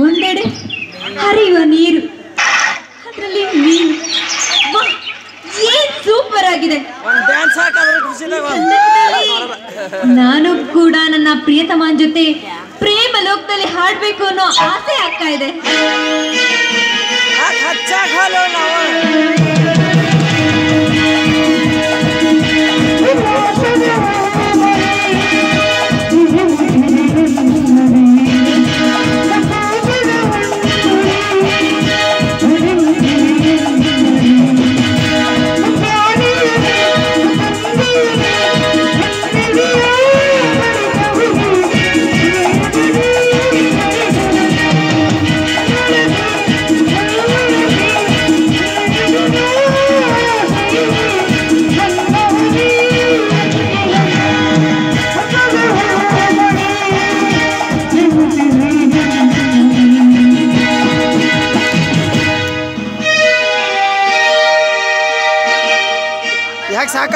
ಒಂದೆಡೆ ಹರಿಯುವ ನೀರು ಅದರಲ್ಲಿ ಮೀನು ವಾಹ್, ಏನ್ ಸೂಪರ್ ಆಗಿದೆ ಒಂದ್ ಡ್ಯಾನ್ಸ್ ಹಾಕಾದ್ರೆ ಖುಷಿದಾಗ ನಾನು ಕೂಡ ನನ್ನ ಪ್ರಿಯತಮನ ಜೊತೆ ಪ್ರೇಮ ಲೋಕದಲ್ಲಿ ಹಾಡ್ಬೇಕು ಅನ್ನೋ ಆಸೆ ಆಗ್ತಾ ಇದೆ ಹಚ್ಚಾಕ್ ಹಾಲು ನಾವು ಯಾಕೆ ಸಾಕ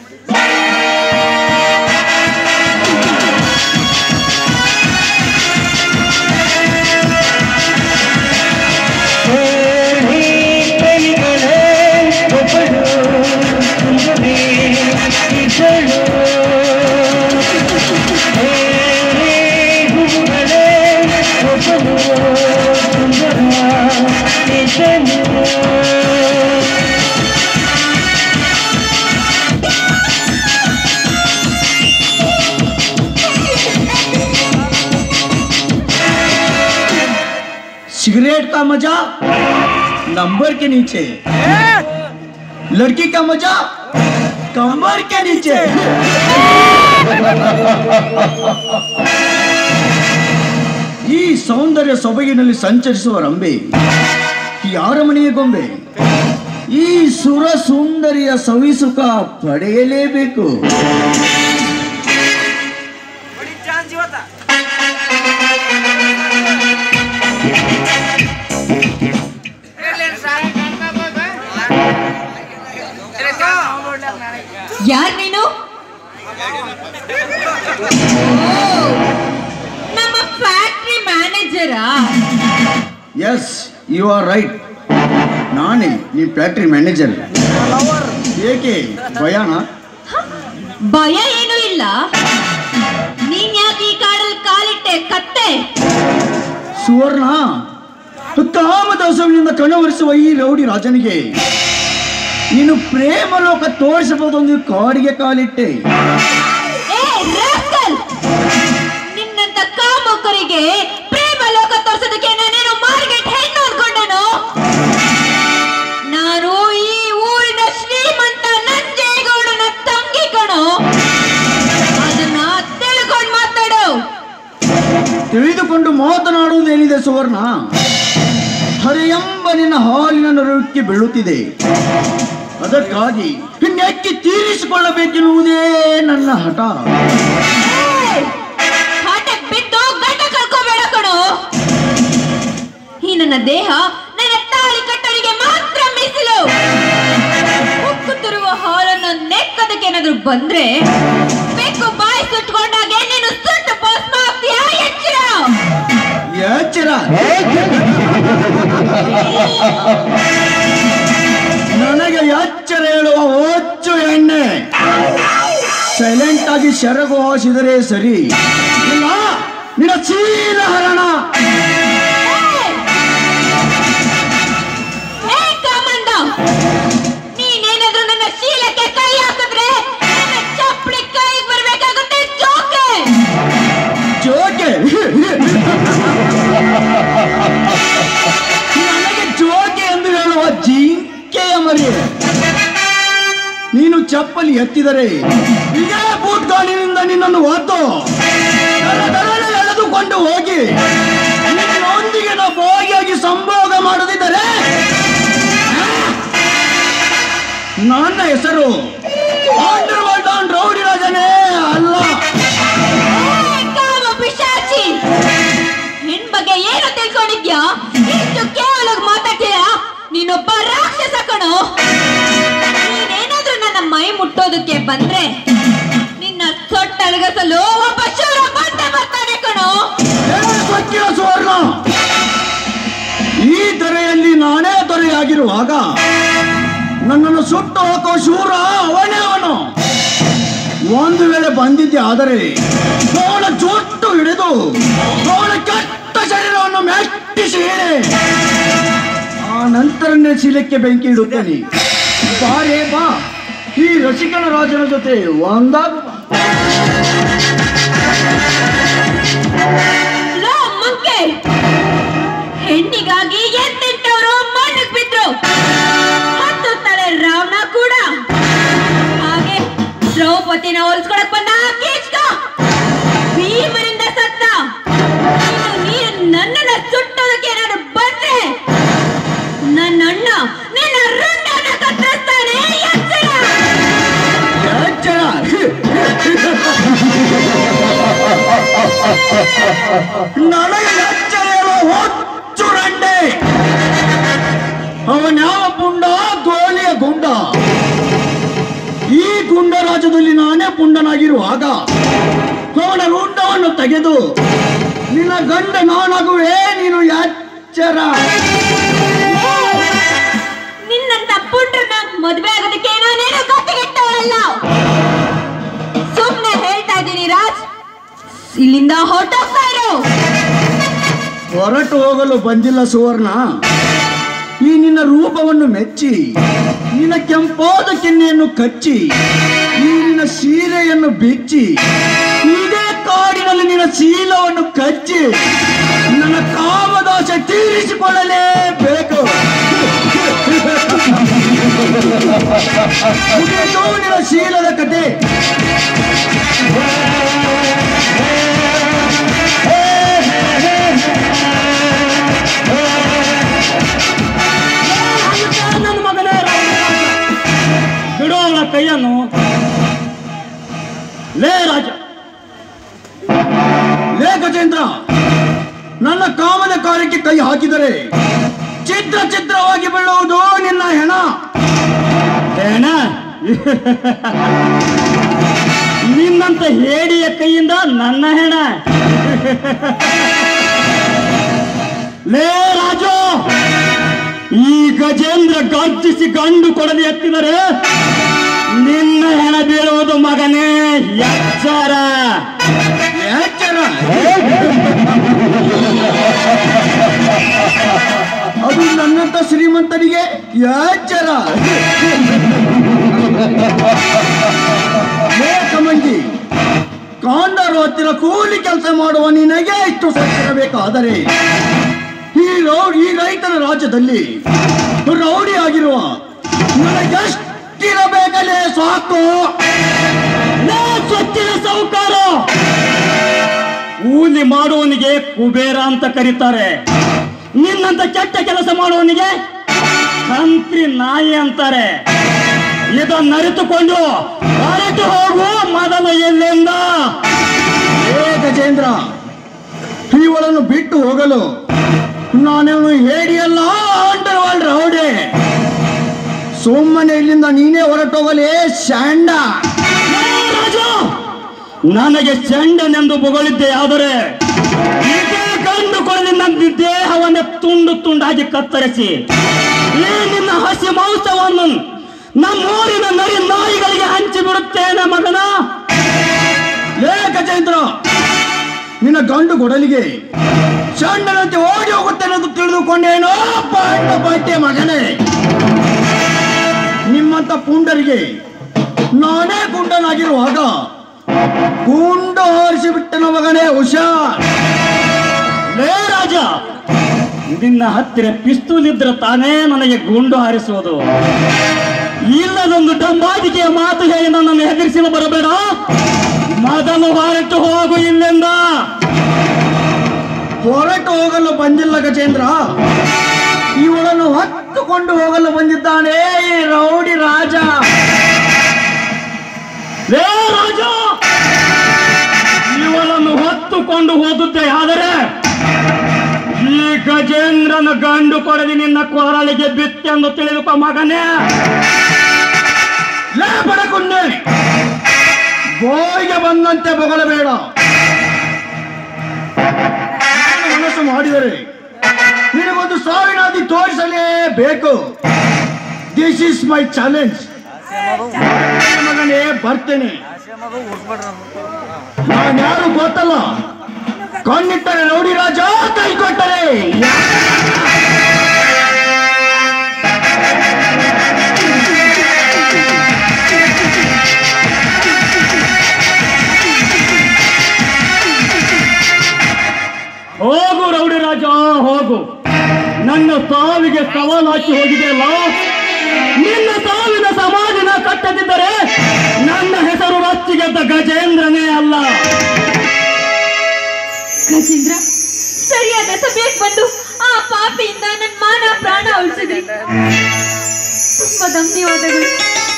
सिगरेट का मजा नंबर के नीचे लड़की का मजा कमर के नीचे ಈ ಸೌಂದರ್ಯ ಸೊಬಗಿನಲ್ಲಿ ಸಂಚರಿಸುವ ರಂಬೆ ಯಾರ ಮನೆಯ ಗೊಂಬೆ ಈ ಸುರ ಸುಂದರಿಯ ಸವಿಸುಖ ಪಡೆಯಲೇಬೇಕು ಯಾರ್ ನೀನು ಓ, ನಮ್ಮ ಫ್ಯಾಕ್ಟ್ರಿ ಮ್ಯಾನೇಜರಾ ಎಸ್ ಯು ಆರ್ ರೈಟ್ ನಾನೇ ನಿಮ್ಮ ಫ್ಯಾಕ್ಟ್ರಿ ಮ್ಯಾನೇಜರ್ ಏಕೆ ಭಯಾನ ಭಯ ಏನೂ ಇಲ್ಲ ನೀನ್ ಯಾಕೆ ಈ ಕಾಡಲ್ಲಿ ಕಾಲಿಟ್ಟೆ ಕತ್ತೆ ಸುವರ್ಣ ಕಾಮದಾಸವಿನಿಂದ ಕಣವರಿಸುವ ಈ ರೌಡಿ ರಾಜನಿಗೆ ನೀನು ಪ್ರೇಮ ಲೋಕ ತೋರಿಸಬಹುದೊಂದು ಕಾಡಿಗೆ ಕಾಲಿಟ್ಟೆ ಏ rascal! ನಿನ್ನಂತ ಕಾಮುಕರಿಗೆ ಪ್ರೇಮ ಲೋಕ ತೋರ್ಸೋದಕ್ಕೆ ನಾನೇನು ಮಾರ್ಕೆಟ್ ಹೆಣ್ಣು ಅನ್ಕೊಂಡನು ನಾನು ಈ ಊರಿನ ಶ್ರೀಮಂತ ನಂಜೇಗೌಡನ ತಂಗಿ ಕಣೋ ಅದನ್ನ ತಿಳ್ಕೊಂಡ್ ಮಾತಾಡು ತಿಳಿದುಕೊಂಡು ಮಾತನಾಡುವುದೇನಿದೆ ಸುವರ್ಣ ಹರೆಯೆಂಬ ನಿನ್ನ ಹಾಲಿನ ನರಕ್ಕೆ ಬೀಳುತ್ತಿದೆ ಅದಕ್ಕಾಗಿ ಇನ್ನೆಕ್ಕಿ ತೀರಿಸಿಕೊಳ್ಳಬೇಕೆನ್ನುವುದೇ ನನ್ನ ಹಠ ಏಯ್! ಹಠಕ್ ಬಿದ್ದು ಗಂಡ ಕಳ್ಕೋಬೇಡ ಕಣೋ ಈ ನನ್ನ ದೇಹ ನನ್ನ ತಾಳಿ ಕಟ್ಟೋರಿಗೆ ಮಾತ್ರ ಮೀಸಲು ಉಕ್ಕುತ್ತಿರುವ ಹಾಲನ್ನು ನೆಕ್ಕದಕ್ಕೆ ಏನಾದ್ರು ಬಂದ್ರೆ ಬೆಕ್ಕು ಬಾಯಿ ಸುಟ್ಕೊಂಡಾಗೆ ನೀನು ಸುಟ್ಟು ಭಸ್ಮ ಆಗ್ತೀಯಾ ಎಚ್ಚರ ಎಚ್ಚರ ನನಗೆ ಎಚ್ಚರ ಹೇಳುವ ಹೊಚ್ಚು ಎಣ್ಣೆ ಸೈಲೆಂಟ್ ಆಗಿ ಸೆರಗು ಹಾಸಿದರೆ ಸರಿ ಇಲ್ಲ ನಿನ್ನ ಚೀಲ ಹರಣ ಏ ಕಾಮಂದ ನೀನೇನಾದ್ರೂ ನನ್ನ ಶೀಲಕ್ಕೆ ಕೈ ಹಾಕಿದ್ರೆ ನನ್ನ ಚಪ್ಪಲಿ ಕೈಗೆ ಬರ್ಬೇಕಾಗುತ್ತೆ ಜೋಕೆ ಜೋಕೆ ನನಗೆ ಜೋಕೆ ಎಂದು ಹೇಳುವ ಜಿಂಕೆಯ ಮರಿ ನೀನು ಚಪ್ಪಲಿ ಎತ್ತಿದರೆ ಇದೇ ಬೂಟ್ ಗಾಲಿನಿಂದ ನಿನ್ನನ್ನು ಒದ್ದು ದರ ದರನೆ ಎಳೆದುಕೊಂಡು ಹೋಗಿ ನಿನ್ನೊಂದಿಗೆ ನಾವು ಭಾಗಿಯಾಗಿ ಸಂಭೋಗ ಮಾಡದಿದ್ದರೆ ಆ, ನನ್ನ ಹೆಸರು ಅಂಡರ್ವರ್ಲ್ಡ್ ಡಾನ್ ರೌಡಿ ರಾಜನೇ ಅಲ್ಲ ಏ, ಕಾಮ ಪಿಶಾಚಿ ನಿನ್ ಬಗ್ಗೆ ಏನು ತಿಳ್ಕೊಂಡಿದ್ಯಾ ಇಷ್ಟು ಕೇವಲ ಮಾತಾಡ್ತೀಯಾ ನೀನೊಬ್ಬ ರಾಕ್ಷಸ ಕಣೋ ನೀನೇನಾದ್ರೂ ನನ್ನ ಮೈ ಮುಟ್ಟೋದಕ್ಕೆ ಬಂದ್ರೆ ನಿನ್ನ ಸೊಟ್ಟಳಗಸಲು ಒಬ್ಬ ಶೂರ ಬಂದೇ ಬರ್ತಾನೆ ಕಣೋ ಏ ಸಕ್ಕಿನ ಸುವರ್ಣ ಆಗಿರುವಾಗ ನನ್ನನ್ನು ಸುಟ್ಟು ಹಾಕೋ ಶೂರ ಅವನೇ ಅವನು ಒಂದು ವೇಳೆ ಬಂದಿದ್ದೆ ಆದರೆ ಅವನ ಜುಟ್ಟು ಹಿಡಿದು ಅವನ ಕೆಟ್ಟ ಶರೀರವನ್ನು ಮೆಟ್ಟಿಸಿ ಆ ನಂತರನೇ ಶೀಲಕ್ಕೆ ಬೆಂಕಿ ಇಡುತ್ತೇನೆ ಬಾರೇ ಬಾ ಈ ರಸಿಕನ ರಾಜನ ಜೊತೆ ಒಂದಾಗು ಬಾ. ಲೋ ಮಂಕೆ ಹೆಣ್ಣಿಗಾಗಿ ಎಂತೆಂಟವರು ಮಣ್ಣಕ್ ಬಿದ್ರು ಹತ್ತು ತಲೆ ರಾವಣ ಕೂಡ ಹಾಗೆ ದ್ರೌಪದಿನ ಹೋಲಿಸ್ಕೊಳಕ್ ಬಂದ ಕೀಚಕ ಭೀಮನಿಂದ ಸತ್ತ ಇನ್ನು ನೀನು ನನ್ನನ್ನ ಸುಟ್ಟೋದಕ್ಕೆ ಏನಾದ್ರು ಬಂದ್ರೆ ನನ್ನ ಅಣ್ಣ ನಿನ್ನ ರುಂಡನ ಕತ್ತರಿಸ್ತಾನೆ ಎಚ್ಚರ ಎಚ್ಚರ ನನಗೆ ಎಚ್ಚರ ಹೊಚ್ಚು ರಂಡೆ ಅವನ್ಯಾವ ಪುಂಡ ಗೋಲಿಯ ಗುಂಡ ಈ ಗುಂಡ ರಾಜ್ಯದಲ್ಲಿ ನಾನೇ ಪುಂಡನಾಗಿರುವಾಗ ಅವನ ರುಂಡವನ್ನು ತೆಗೆದು ನಿನ್ನ ಗಂಡ ನಾನಾಗುವೆ ನೀನು ಎಚ್ಚರ ನಿನ್ನಂತ ಪುಂಡ್ರನ್ನ ಮದ್ವೆ ಆಗೋದಕ್ಕೆ ನಾನೇನು ಕತ್ತಿಗೆಟ್ಟವಳಲ್ಲ ಸುಮ್ನೆ ಹೇಳ್ತಾ ಇದ್ದೀನಿ ರಾಜ್ ಇಲ್ಲಿಂದ ಹೊರಟೋಗ್ತಾ ಇರು ಹೊರಟು ಹೋಗಲು ಬಂದಿಲ್ಲ ಸುವರ್ಣ ಈ ನಿನ್ನ ರೂಪವನ್ನು ಮೆಚ್ಚಿ ನಿನ್ನ ಕೆಂಪಾದ ಕೆನ್ನೆಯನ್ನು ಕಚ್ಚಿ ಈ ನಿನ್ನ ಸೀರೆಯನ್ನು ಬಿಚ್ಚಿ ಇದೇ ಕಾಡಿನಲ್ಲಿ ನಿನ್ನ ಶೀಲವನ್ನು ಕಚ್ಚಿ ನನ್ನ ಕಾಮದಾಸೆ ತೀರಿಸಿಕೊಳ್ಳಲೇಬೇಕು ಮುಗಿಯಿತು ನಿನ್ನ ಶೀಲದ ಕತೆ ನನ್ನ ಮಗನೇ ಬಿಡು ಅವನ ಕೈಯನ್ನು ಲೇ ರಾಜ ಲೇ ಗಜೇಂದ್ರ ನನ್ನ ಕಾಮದ ಕಾರ್ಯಕ್ಕೆ ಕೈ ಹಾಕಿದರೆ ಚಿತ್ರ ಚಿತ್ರವಾಗಿ ಬೀಳುವುದು ನಿನ್ನ ಹೆಣ ಏನ ನಿನ್ನಂತ ಹೇಡಿಯ ಕೈಯಿಂದ ನನ್ನ ಹೆಣ ಲೇ ರಾಜು ಈ ಗಜೇಂದ್ರ ಗರ್ಜಿಸಿ ಗಂಡು ಕೊಡದೆ ಎತ್ತಿದರೆ ನಿನ್ನ ಹೆಣ ಬೀಳುವುದು ಮಗನೇ ಎಚ್ಚರ ಎಚ್ಚರ ಅದು ನನ್ನಂತ ಶ್ರೀಮಂತನಿಗೆ ಎಚ್ಚರ ಲೇ ಕಮಂಗಿ ಕಾಂಡರು ಹತ್ತಿರ ಕೂಲಿ ಕೆಲಸ ಮಾಡುವ ನಿನಗೆ ಇಷ್ಟು ಸತ್ತಿರಬೇಕಾದರೆ ಈ ರೌ ಈ ರೈತರ ರಾಜ್ಯದಲ್ಲಿ ರೌಡಿ ಆಗಿರುವ ನನಗೆಷ್ಟಿರಬೇಕಲೇ ಸಾಕು ಲೇ ಸ್ವಚ್ಛನ ಸಾಹುಕಾರ ಕೂಲಿ ಮಾಡುವವನಿಗೆ ಕುಬೇರ ಅಂತ ಕರೀತಾರೆ ನಿನ್ನಂತ ಕೆಟ್ಟ ಕೆಲಸ ಮಾಡುವವನಿಗೆ ಕಂತ್ರಿ ನಾಯಿ ಅಂತಾರೆ ಇದನ್ನ ಅರಿತುಕೊಂಡು ಹೊರಟು ಹೋಗು ಮೊದಲು ಎಲ್ಲಿಂದ ಏ ಗಜೇಂದ್ರ ಇವಳನ್ನು ಬಿಟ್ಟು ಹೋಗಲು ನಾನೇನು ಹೇಳಿಯಲ್ಲ ಅಂಡರ್ ವರ್ಲ್ಡ್ ರೌಡಿ ಸುಮ್ಮನೆ ಇಲ್ಲಿಂದ ನೀನೇ ಹೊರಟೋಗಲೇ ಶಾಂಡ ಲೇ ರಾಜು ನನಗೆ ಚಂಡನೆಂದು ಬೊಗಳಿದ್ದೆ ಆದರೆ ಇದೇ ಕಂಡುಕೊಳ್ಳಿ ನನ್ನ ದೇಹವನ್ನೇ ತುಂಡು ತುಂಡಾಗಿ ಕತ್ತರಿಸಿ ಈ ನಿನ್ನ ಹಸಿ ಮಾಂಸವನ್ನು ನಮ್ಮೂರಿನ ನರಿ ನಾಯಿಗಳಿಗೆ ಹಂಚಿ ಬಿಡುತ್ತೇನೆ ಮಗನ ಲೇ ಗಜೇಂದ್ರ ನಿನ್ನ ಗಂಡು ಗೊಡಲಿಗೆ ಶಾಂಡನಂತೆ ಓಡಿ ಹೋಗುತ್ತೇನೆ ಅಂತ ತಿಳಿದುಕೊಂಡೇನೋ ಪಾಂಡ ಪಾಟ್ಯ ಮಗನೇ ನಿಮ್ಮಂತ ಪುಂಡರಿಗೆ ನಾನೇ ಗುಂಡನಾಗಿರುವಾಗ ಗುಂಡು ಹಾರಿಸಿ ಬಿಟ್ಟನ ಮಗನೇ ಹುಷಾರ್ ಲೇ ರಾಜ ನಿನ್ನ ಹತ್ತಿರ ಪಿಸ್ತೂಲ್ ಇದ್ರೆ ತಾನೇ ನನಗೆ ಗುಂಡು ಹಾರಿಸುವುದು ಇಲ್ಲದೊಂದು ಡಂಬಾದಿಕೆಯ ಮಾತು ಹೇಳಿ ನನ್ನನ್ನು ಹೆದರಿಸಲು ಬರಬೇಡ ಮೊದಲು ಹೊರಟು ಹೋಗು ಇಲ್ಲಿಂದ ಹೊರಟು ಹೋಗಲು ಬಂದಿಲ್ಲ ಗಜೇಂದ್ರ ಇವಳನ್ನು ಹೊತ್ತುಕೊಂಡು ಹೋಗಲು ಬಂದಿದ್ದಾನೆ ಈ ರೌಡಿ ರಾಜ ಲೇ ರಾಜ ಇವಳನ್ನು ಹೊತ್ತುಕೊಂಡು ಹೋದುತ್ತೆ ಆದರೆ ಈ ಗಜೇಂದ್ರನ ಗಂಡು ಕೊಡದಿ ನಿನ್ನ ಕೊರಳಿಗೆ ಬಿತ್ತೆಂದು ತಿಳಿದುಕೋ ಮಗನೇ ಲೇ ಬಡಕುಂಡೆ ಗೋಯಿಗೆ ಬಂದಂತೆ ಬೊಗಳಬೇಡ ನಾನು ಮನಸ್ಸು ಮಾಡಿದರೆ ನಿನಗೊಂದು ನೀನು ಸಾವಿನ ಹಾದಿ ತೋರಿಸಲೇಬೇಕು ದಿಸ್ ಇಸ್ ಮೈ ಚಾಲೆಂಜ್ ಮಗನೇ ಬರ್ತೇನೆ ನಾನು ಯಾರು ಗೊತ್ತಲ್ಲ ಕಣ್ಣಿಟ್ಟರೆ ನೋಡಿ ರಾಜ ಕೈ ಕೊಟ್ಟರೆ ಹೋಗು ರೌಡಿ ರಾಜ ಹೋಗು ನನ್ನ ಸಾವಿಗೆ ಸವಾಲು ಹಾಕಿ ಹೋಗಿದೆಯಲ್ಲ ನಿನ್ನ ಸಾವಿನ ಸಮಾಧಿನ ಕಟ್ಟದಿದ್ದರೆ ನನ್ನ ಹೆಸರು ರಚ್ಚಿಗೆದ್ದ ಗಜೇಂದ್ರನೇ ಅಲ್ಲ ಗಜೇಂದ್ರ ಸರಿಯಾದ ಸಮಯಕ್ಕೆ ಬಂದು ಆ ಪಾಪಿಯಿಂದ ನನ್ನ ಮಾನ ಪ್ರಾಣ ಉಳಿಸಿದ್ರಿ ತುಂಬಾ ಧನ್ಯವಾದಗಳು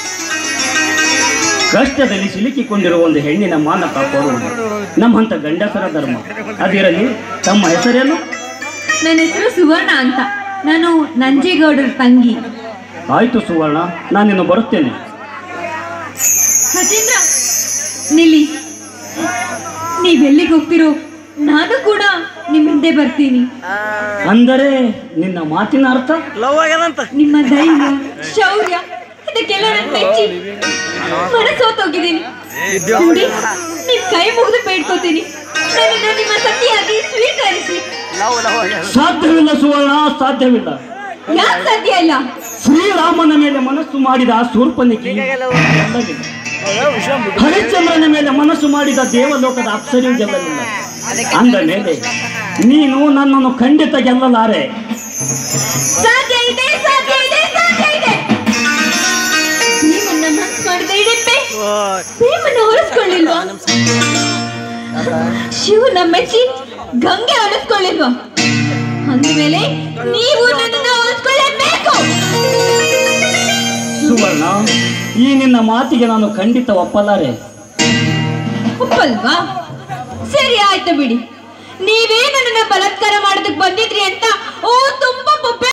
ಕಷ್ಟದಲ್ಲಿ ಸಿಲುಕಿಕೊಂಡಿರುವ ಒಂದು ಹೆಣ್ಣಿನ ಮಾನ ಕಾಪಾಡುವುದು ನಮ್ಮಂತ ಗಂಡಸರ ಧರ್ಮ ಅದಿರಲಿ ತಮ್ಮ ಹೆಸರೇನು ನನ್ನ ಹೆಸರು ಸುವರ್ಣ ಅಂತ ನಾನು ನಂಜೇಗೌಡರ ತಂಗಿ ಆಯ್ತು ಸುವರ್ಣ ನಾನಿನ್ನು ಬರುತ್ತೇನೆ ಗಜೇಂದ್ರ ನಿಲ್ಲಿ ನೀವೆಲ್ಲಿಗೆ ಹೋಗ್ತಿರೋ ನಾನು ಕೂಡ ನಿಮ್ ಹಿಂದೆ ಬರ್ತೀನಿ ಅಂದರೆ ನಿನ್ನ ಮಾತಿನ ಅರ್ಥ ನಿಮ್ಮ ಧೈರ್ಯ ಶೌರ್ಯ ಇದಕ್ಕೆಲ್ಲ ನಾನು ಮೆಚ್ಚಿ ಮನಸ್ಸೋತೋಗಿದ್ದೀನಿ ನೋಡಿ ನಿಮ್ ಕೈ ಮುಗಿದು ಬೇಡ್ಕೋತೀನಿ ನನ್ನನ್ನು ನಿಮ್ಮ ಸತಿಯಾಗಿ ಸ್ವೀಕರಿಸಿ ಸಾಧ್ಯವಿಲ್ಲ ಸುವರ್ಣ ಸಾಧ್ಯವಿಲ್ಲ ಯಾಕೆ ಸಾಧ್ಯ ಇಲ್ಲ ಶ್ರೀರಾಮನ ಮೇಲೆ ಮನಸ್ಸು ಮಾಡಿದ ಶೂರ್ಪನಿಗೆ ಗೆಲ್ಲಲಿಲ್ಲ ಹರಿಶ್ಚಂದ್ರನ ಮೇಲೆ ಮನಸ್ಸು ಮಾಡಿದ ದೇವಲೋಕದ ಅಪ್ಸರಿಯು ಗೆಲ್ಲಲಿಲ್ಲ ಅಂದ ಮೇಲೆ ನೀನು ನನ್ನನ್ನು ಖಂಡಿತ ಗೆಲ್ಲಲಾರೆ ಸಾಧ್ಯ ಇದೆ ಸಾಧ್ಯ ಇದೆ ಸಾಧ್ಯ ಇದೆ ಭೀಮನ್ನ ಮನ್ಸು ಮಾಡಿದ ಹಿಡಿಪೆ ಭೀಮನ್ನ ಹೊರಿಸ್ಕೊಳ್ಳಿಲ್ವಾ ಶಿವನ ಮೆಚ್ಚಿ ಗಂಗೆ ಹೊಲಿಸ್ಕೊಳ್ಳಿಲ್ವಾ ಅಂದಮೇಲೆ ನೀವು ನನ್ನನ್ನು ಹೊಲಿಸ್ಕೊಳ್ಳೇಬೇಕು ಸುವರ್ಣ ಈ ನಿನ್ನ ಮಾತಿಗೆ ನಾನು ಖಂಡಿತ ಒಪ್ಪಲಾರೆ ಒಪ್ಪಲ್ವಾ ಸರಿ ಆಯ್ತು ಬಿಡಿ ನೀವೇ ನನ್ನನ್ನ ಬಲಾತ್ಕಾರ ಮಾಡೋದಕ್ಕೆ ಬಂದಿದ್ರಿ ಅಂತ ಓ ತುಂಬಾ ಬೊಬ್ಬೆ